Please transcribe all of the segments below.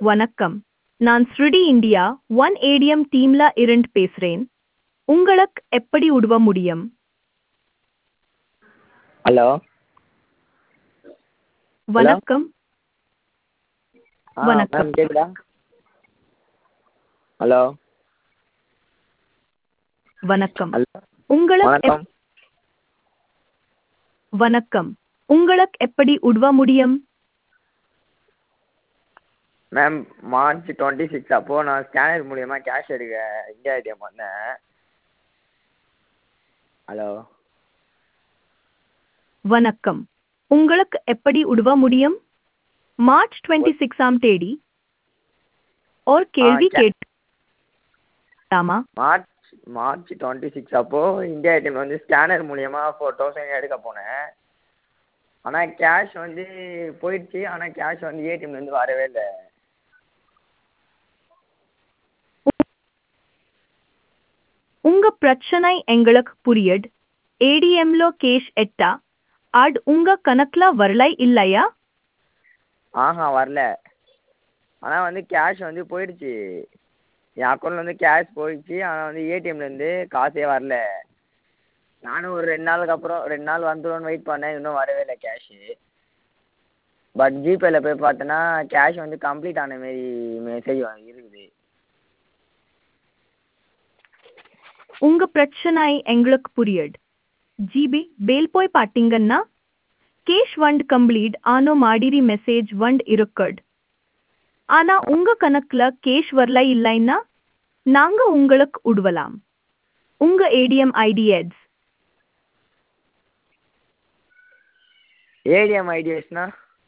வணக்கம் நான் ஸ்ருடி இந்தியா ஒன் ஏடிஎம் டீம்ல இருந்து பேசுறேன் உங்களுக்கு எப்படி உதவ முடியும் ஹலோ வணக்கம் ஆ வணக்கம். மேம் கேட்குதா ஹலோ வணக்கம் ஹலோ உங்களுக்கு வணக்கம் எப்- வணக்கம் உங்களுக்கு எப்படி உதவ முடியும் மேம் மார்ச் டுவெண்ட்டி சிக்ஸ் அப்போது நான் ஸ்கேனர் மூலியமாக கேஷ் எடுக்க இந்தியா ஏடிஎம் வந்தேன் ஹலோ வணக்கம் உங்களுக்கு எப்படி உதவ முடியும் மார்ச் டுவெண்ட்டி சிக்ஸாம் தேதி ஒரு கேள்வி கே- கேட்டாமா மார்ச் மார்ச் டுவெண்ட்டி சிக்ஸ் அப்போது இந்தியா ஏடிஎம் வந்து ஸ்கேனர் மூலியமாக ஃபோர் தௌசண்ட் எடுக்க போனேன் ஆனால் கேஷ் வந்து போயிடுச்சு ஆனால் கேஷ் வந்து ஏடிஎம்லேருந்து வரவே இல்லை உங்க பிரச்சனை எங்களுக்கு புரியுது ஏடிஎம்ல கேஷ் எட்டா அட் உங்க கணக்குல வரலை இல்லையா ஆஹா வரல ஆனால் வந்து கேஷ் வந்து போயிடுச்சு என் அக்கௌண்ட்டில் வந்து கேஷ் போயிடுச்சு ஆனால் வந்து ஏடிஎம்லேருந்து காசே வரல நானும் ஒரு ரெண்டு நாளுக்கு அப்புறம் ரெண்டு நாள் வந்துடும்னு வெயிட் பண்ணேன் இன்னும் வரவே இல்லை கேஷு பட் ஜிபேயில் போய் பார்த்தேன்னா கேஷ் வந்து கம்ப்ளீட் ஆன மாரி மெசேஜ் இருக்குது உங்க பிரச்சனை எங்களுக்கு புரியுது ஜிபி பேல் போய் பாத்தீங்கன்னா கேஷ் வண்ட் கம்ப்ளீட் ஆனோ மாடிரி மெசேஜ் வண்ட் இருக்குட் ஆனா உங்க கணக்குல கேஷ் வரல இல்லைன்னா நாங்க உங்களுக்கு உதவலாம் உங்க ஏடிஎம் ஐடி எட்ஸ் ஏடிஎம் ஐடிஎஸ்னா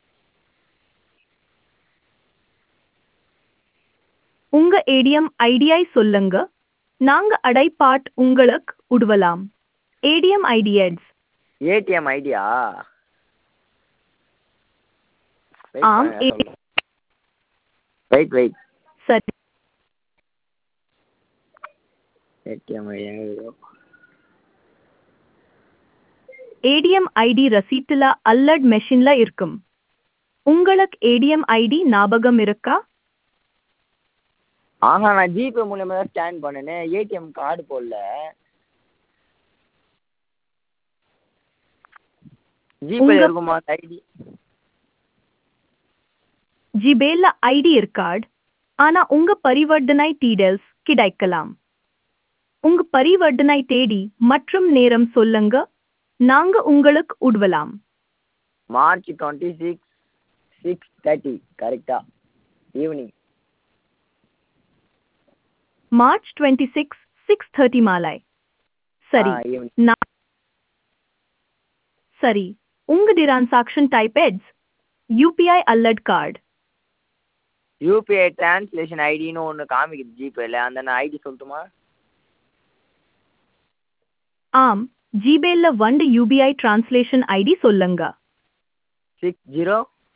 உங்க ஏடிஎம் ஐடியை சொல்லுங்க நாங்க அடைப்பாட் உங்களுக்கு உதவலாம் ஏடிஎம் ஐடி எட்ஸ் ஏடிஎம் ஐடியா ஆம், வெயிட் வெயிட் சரி ஏடிஎம் ஐடியா ஏடிஎம் ஐடி ரசீட்டுல அல்லட் மெஷின்ல இருக்கும் உங்களுக்கு ஏடிஎம் ஐடி ஞாபகம் இருக்கா ஆஹா நான் ஜிபே மூலியமாக தான் ஸ்கேன் பண்ணினேன் ஏடிஎம் கார்டு போடல ஜிபேல உங்க- இருக்குமா அந்த ஐடி ஜிபேல ஐடி இருக்காட் ஆனா உங்க பரிவர்த்தனை டீடைல்ஸ் கிடைக்கலாம் உங்க பரிவர்த்தனை தேதி மற்றும் நேரம் சொல்லுங்க நாங்க உங்களுக்கு உதவலாம் March twenty six six thirty கரெக்டா evening March twenty six six thirty மாலை சரி ஈவினிங் நான் சரி உங்க டிரான்சாக்ஷன் டைப் எட்ஸ் யூபிஐ அல்லட் கார்டு யூபிஐ டிரான்ஸ்லேஷன் ஐடின்னு ஒன்று காமிக்குது ஜிபேல அந்த நான் ஐடி சொல்லட்டுமா ஆம் ஜிபேல வண்டு யூபிஐ டிரான்ஸ்லேஷன் ஐடி சொல்லுங்க சிக்ஸ் ஜீரோ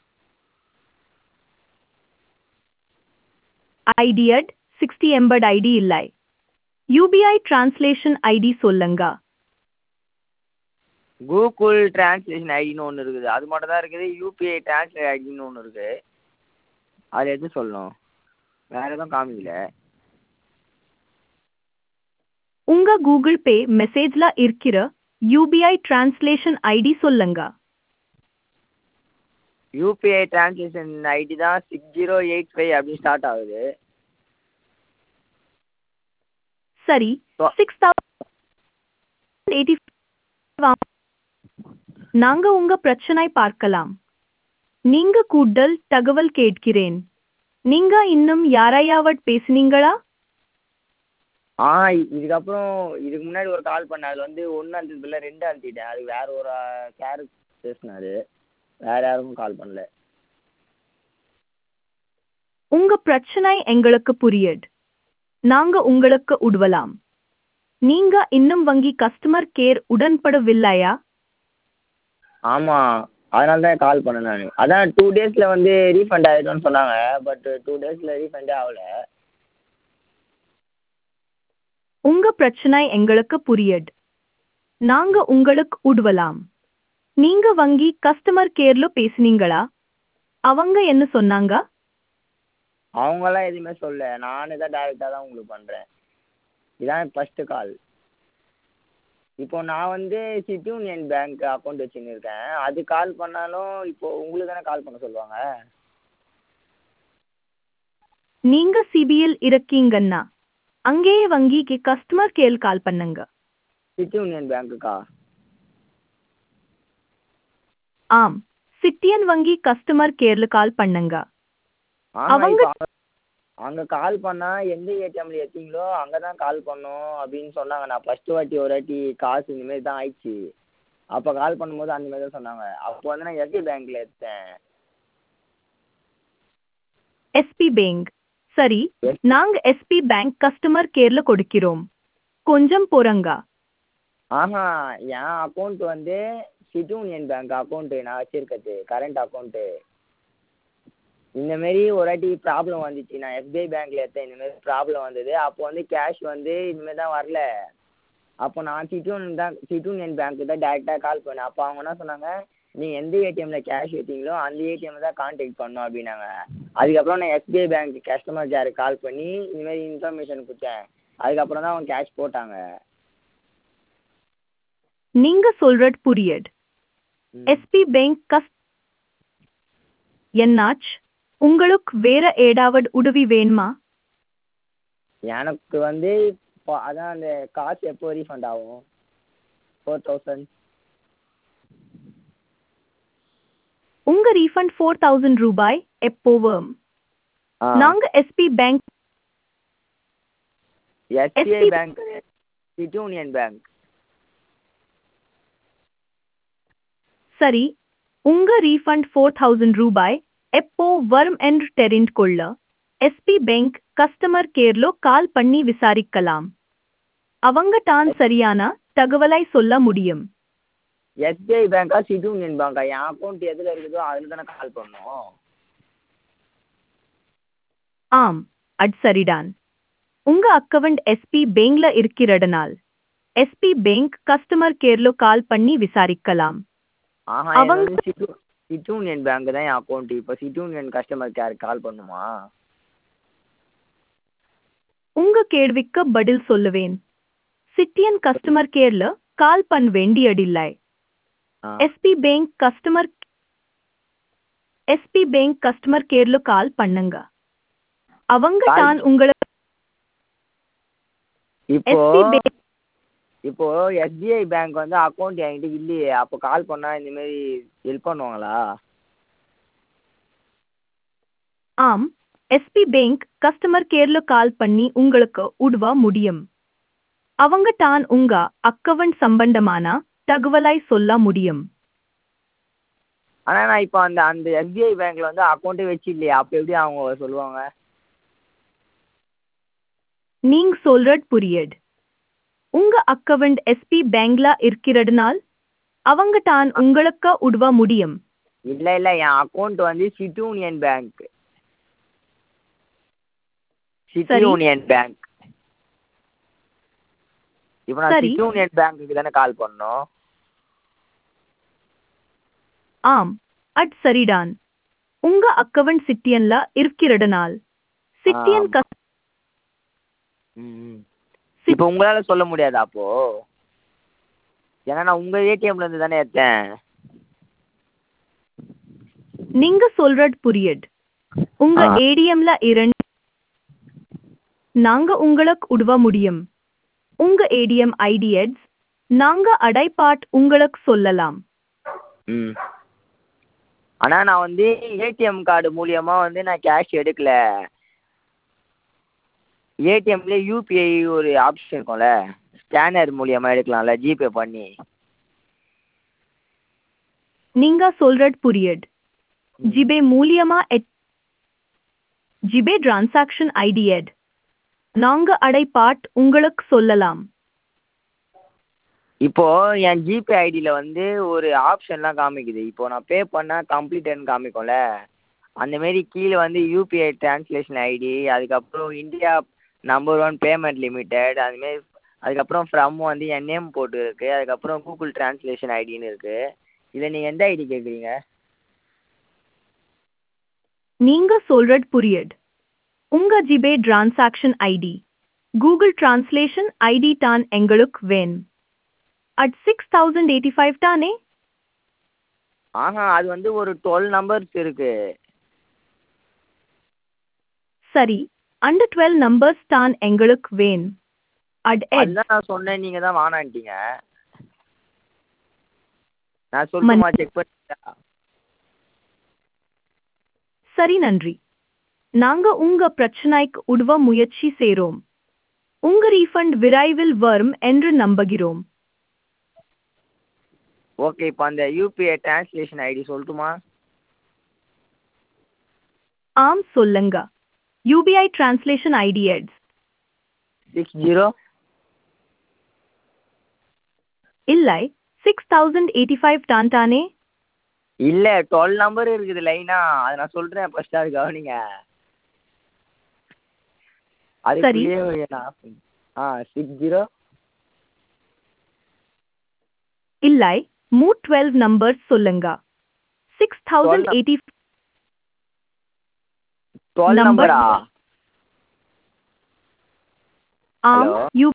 ஐடியட் சிக்ஸ்டி எம்பர்ட் ஐடி இல்லை யூபிஐ டிரான்ஸ்லேஷன் ஐடி சொல்லுங்க கூகுள் டிரான்ஸ்லேஷன் ஐடின்னு ஒன்று இருக்குது அது மட்டும் தான் இருக்குது யூபிஐ டிரான்ஸ்லேட் ஐடின்னு ஒன்று இருக்குது அது எது சொல்லணும் வேறு எதுவும் காமிக்கல உங்க கூகுள் பே மெசேஜ்ல இருக்கிற யூபிஐ டிரான்ஸ்லேஷன் ஐடி சொல்லுங்க யூபிஐ டிரான்ஸ்லேஷன் ஐடி தான் சிக்ஸ் ஜீரோ எயிட் ஃபைவ் அப்படின்னு ஸ்டார்ட் ஆகுது சரி So- சிக்ஸ் தௌசண்ட் எயிட்டி நாங்க உங்க பிரச்சனை பார்க்கலாம் நீங்க கூடுதல் தகவல் கேட்கிறேன் நீங்க இன்னும் யாரையாவது பேசுனீங்களா ஆ இ- இதுக்கப்புறம் இதுக்கு முன்னாடி ஒரு கால் பண்ணேன் அதில் வந்து ஒன்று அழுத்ததுல ரெண்டு அழுத்திட்டேன் அது வேற ஒரு சார் பேசினாரு வேற யாருக்கும் கால் பண்ணல உங்க பிரச்சனை எங்களுக்கு புரியுது நாங்க உங்களுக்கு உதவலாம் நீங்க இன்னும் வங்கி கஸ்டமர் கேர் உடன்படவில்லையா ஆமாம் அதனால தான் கால் பண்ணேன் நான் அதான் டூ டேஸில் வந்து ரீஃபண்ட் ஆகிடும்னு சொன்னாங்க பட் டூ டேஸில் ரீஃபண்டே ஆகல உங்க பிரச்சனை எங்களுக்கு புரியுது நாங்க உங்களுக்கு உதவலாம் நீங்க வங்கி கஸ்டமர் கேர்ல பேசுனீங்களா அவங்க என்ன சொன்னாங்க அவங்களாம் எதுவுமே சொல்லல நானே தான் டேரெக்டாக தான் உங்களுக்கு பண்ணுறேன் இதான் ஃபஸ்ட்டு கால் இப்போ நான் வந்து சிட்டி யூனியன் பேங்க் அக்கௌண்ட் வச்சுன்னு இருக்கேன் அது கால் பண்ணாலும் இப்போ உங்களுக்கு தானே கால் பண்ண சொல்லுவாங்க நீங்க சிபியில் இருக்கீங்கன்னா அங்கேயே வங்கிக்கு கஸ்டமர் கேர் கால் பண்ணுங்க சிட்டி யூனியன் பேங்க்குக்கா ஆம் சிட்டியன் வங்கி கஸ்டமர் கேர்ல கால் பண்ணுங்க ஆஹா அவங்க- இப்போ அங்கே கால் பண்ணால் எந்த ஏடிஎம்ல எடுத்தீங்களோ அங்கே தான் கால் பண்ணணும் அப்படின்னு சொன்னாங்க நான் ஃபஸ்ட்டு வாட்டி ஒரு வாட்டி காசு இந்தமாரி தான் ஆயிடுச்சு அப்போ கால் பண்ணும்போது அந்த மாதிரி தான் சொன்னாங்க அப்போ வந்து நான் எஸ்பி பேங்க்கில் எடுத்தேன் எஸ்பி பேங்க் சரி நாங்க எஸ்பி பேங்க் கஸ்டமர் கேர்ல கொடுக்கிறோம் கொஞ்சம் போறங்க ஆஹா என் அக்கௌண்ட் வந்து சிட்டி யூனியன் பேங்க் அக்கௌண்ட்டு நான் வச்சிருக்கிறது கரண்ட் அக்கௌண்ட்டு இந்தமாரி ஒரு வாட்டி ப்ராப்ளம் வந்துச்சு நான் எஸ்பிஐ பேங்க்கில் எடுத்தேன் இந்தமாரி ப்ராப்ளம் வந்தது அப்போ வந்து கேஷ் வந்து இனிமேல் தான் வரல அப்போ நான் சிட்டி யூனியன் தான் சிட்டி யூனியன் பேங்க்கு தான் டேரெக்டாக கால் பண்ணேன் அப்போ அவங்க என்ன சொன்னாங்க நீங்கள் எந்த ஏடிஎம்மில் கேஷ் எடுத்தீங்களோ அந்த ஏடிஎம்மில் தான் கான்டாக்ட் பண்ணணும் அப்படின்னாங்க அதுக்கப்புறம் நான் எஸ்பிஐ பேங்க் கஸ்டமர் கேருக்கு கால் பண்ணி இந்தமாரி இன்ஃபர்மேஷன் கொடுத்தேன் அதுக்கப்புறம் தான் அவங்க கேஷ் போட்டாங்க நீங்க சொல்றது புரியுது ம். எஸ்பி பேங்க் கஸ் என்னாச்சு உங்களுக்கு வேற ஏதாவது உதவி வேணுமா எனக்கு வந்து இப்போ அதான் அந்த காசு எப்போ ரீஃபண்ட் ஆகும் ஃபோர் தௌசண்ட் உங்க ரீஃபண்ட் ஃபோர் தௌசண்ட் ரூபாய் எப்போ வரும் நாங்க SB bank SBI SBI bank City Union bank சரி உங்க ரீஃபண்ட் ஃபோர் தௌசண்ட் ரூபாய் எப்போ வரும் என்று தெரிந்து கொள்ள எஸ்பி பேங்க் கஸ்டமர் கேர்லோ கால் பண்ணி விசாரிக்கலாம் அவங்க தான் சரியான தகவலை சொல்ல முடியும் எஸ்பிஐ பேங்க்கா சிட்டி யூனியன் பேங்க்கா என் அக்கௌண்ட் எதில் இருக்குதோ அதில் தானே கால் பண்ணணும் ஆம் அது சரிதான் உங்க அக்கவுண்ட் எஸ்பி பேங்க்ல இருக்கிறதுனால் எஸ்பி பேங்க் கஸ்டமர் கேர்லோ கால் பண்ணி விசாரிக்கலாம் ஆஹா அவங்க- எனக்கு வந்து சிட்டி சிட்டி யூனியன் பேங்க் தான் என் அக்கௌண்ட் இப்போ சிட்டி யூனியன் கஸ்டமர் கேருக்கு கால் பண்ணுமா உங்க கேள்விக்கு பதில் சொல்லுவேன் சிட்டியன் கஸ்டமர் கேர்ல கால் பண்ண வேண்டியதில்லை ஆ SB bank customer SB bank customer கேர்ல கால் பண்ணுங்க அவங்க Call- தான் உங்களை இப்போ எஸ்பி பேங்க் இப்போ எஸ்பிஐ பேங்க் வந்து அக்கௌண்ட் என்கிட்ட இல்லையே அப்போ கால் பண்ணால் இந்தமாரி ஹெல்ப் பண்ணுவாங்களா ஆம் எஸ்பி பேங்க் கஸ்டமர் கேர்ல கால் பண்ணி உங்களுக்கு உதவ முடியும் அவங்க தான் உங்க அக்கவுண்ட் சம்பந்தமான தகவலை சொல்ல முடியும் ஆனால் நான் இப்போ அந்த அந்த எஸ்பிஐ பேங்க்கில் வந்து அக்கௌண்ட்டே வச்சு இல்லையா அப்போ எப்படி அவங்க சொல்லுவாங்க நீங்க சொல்றது புரியுது உங்க அக்கவுண்ட் எஸ்பி பேங்க்ல இருக்கிறதுனால் அவங்க தான் உங்களுக்கு உதவ முடியும் இல்லை இல்லை என் அக்கௌண்ட் வந்து சிட்டி யூனியன் பேங்க் சிட்டி சரி. யூனியன் பேங்க் இப்போ நான் சரி. சிட்டி யூனியன் பேங்க்குக்கு தானே கால் பண்ணணும் ஆம் அது சரிதான் உங்க அக்கவுண்ட் சிட்டியன்ல இருக்கிறதுனால் சிட்டியன் ஆம். ம் இப்போ உங்களால் சொல்ல முடியாதா அப்போ ஏன்னா நான் உங்கள் ஏடிஎம்ல இருந்து தானே எடுத்தேன் நீங்க சொல்றது புரியுது உங்க ஆ. ஏடிஎம்ல இரண்டு நாங்க உங்களுக்கு உதவ முடியும் உங்க ஏடிஎம் ஐடிஎட்ஸ் நாங்க அடைப்பாட் உங்களுக்கு சொல்லலாம் ம் ஆனால் நான் வந்து ஏடிஎம் கார்டு மூலியமாக வந்து நான் கேஷ் எடுக்கல ஏடிஎம்ல யூபிஐ ஒரு ஆப்ஷன் இருக்கும்ல ஸ்கேனர் மூலியமாக எடுக்கலாம்ல ஜிபே பண்ணி நீங்க சொல்றது புரியுது ஜிபே மூலியமா எட்- ஜிபே டிரான்சாக்ஷன் ஐடிஎட் நாங்க அடைப்பாட் உங்களுக்கு சொல்லலாம் இப்போ என் ஜிபே ஐடியில் வந்து ஒரு ஆப்ஷன்லாம் காமிக்குது இப்போ நான் பே பண்ணால் கம்ப்ளீட்டட்னு காமிக்கும்ல அந்தமாரி கீழே வந்து யூபிஐ ட்ரான்ஸ்லேஷன் ஐடி அதுக்கப்புறம் India number one payment limited அதுமாரி அதுக்கப்புறம் ஃப்ரம் வந்து என் நேம் போட்டு இருக்கு அதுக்கப்புறம் கூகுள் ட்ரான்ஸ்லேஷன் ஐடின்னு இருக்கு இதில் நீங்கள் எந்த ஐடி கேட்குறீங்க நீங்க சொல்றது புரியுது உங்க GPay transaction ID Google translation ID தான் எங்களுக்கு வேணும் at six thousand eighty five தானே ஆஹா அது வந்து ஒரு டுவெல் நம்பர்ஸ் இருக்கு சரி அந்த டுவெல் நம்பர்ஸ் தான் எங்களுக்கு வேணும் அட் எட் அதுதான் நான் சொன்னேன் நீங்க தான் வானான்ட்டீங்க நான் சொல்லணுமா செக் பண்ணிட்டா சரி நன்றி நாங்க உங்க பிரச்சனைக்கு உதவ முயற்சி செய்றோம் உங்க ரீஃபண்ட் விரைவில் வரும் என்று நம்புகிறோம் ஓகே இப்போ அந்த யூபிஐ டிரான்ஸ்லேஷன் ஐடி சொல்லட்டுமா ஆம் சொல்லுங்க யூபிஐ டிரான்ஸ்லேஷன் ஐடி எட்ஸ் சிக்ஸ் ஜீரோ இல்லை சிக்ஸ் தௌசண்ட் எயிட்டி ஃபைவ் தான் தானே இல்லை டுவெல் நம்பர் இருக்குது லைனா அதை நான் சொல்கிறேன் ஃபர்ஸ்ட் அது கவனிங்க அதுக்குள்ளேயே நான் ஆ சிக்ஸ் ஜீரோ இல்லை மூ டுவெல் நம்பர்ஸ் சொல்லுங்க six thousand eighty twelve Number- நம்பரா ஆம் Hello? யூ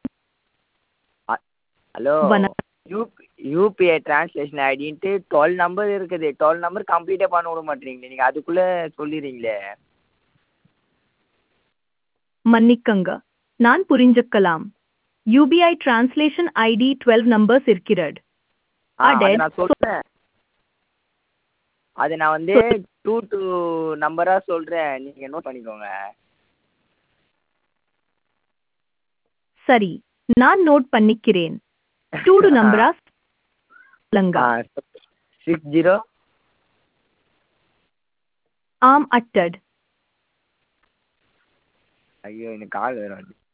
ஹலோ வண- யூபி யூபிஐ டிரான்ஸ்லேஷன் ஐடின்ட்டு டுவெல் நம்பர் இருக்குது டுவெல் நம்பர் கம்ப்ளீட்டே பண்ண விட மாட்டீங்களே நீங்கள் அதுக்குள்ளே சொல்லிடுறீங்களே மன்னிக்கங்க நான் புரிஞ்சுக்கலாம் UPI translation ID twelve numbers இருக்கிறது ஆ அதை Added. நான் சொல்கிறேன் அது நான் வந்து டூ டூ நம்பராக சொல்கிறேன் நீங்கள் நோட் பண்ணிக்கோங்க சரி நான் நோட் பண்ணிக்கிறேன் டூ டு நம்பரா சொல்லுங்க ஆ சிக்ஸ் ஜீரோ ஆம் அட்டட் ஐயோ எனக்கு கால் வேறு வந்து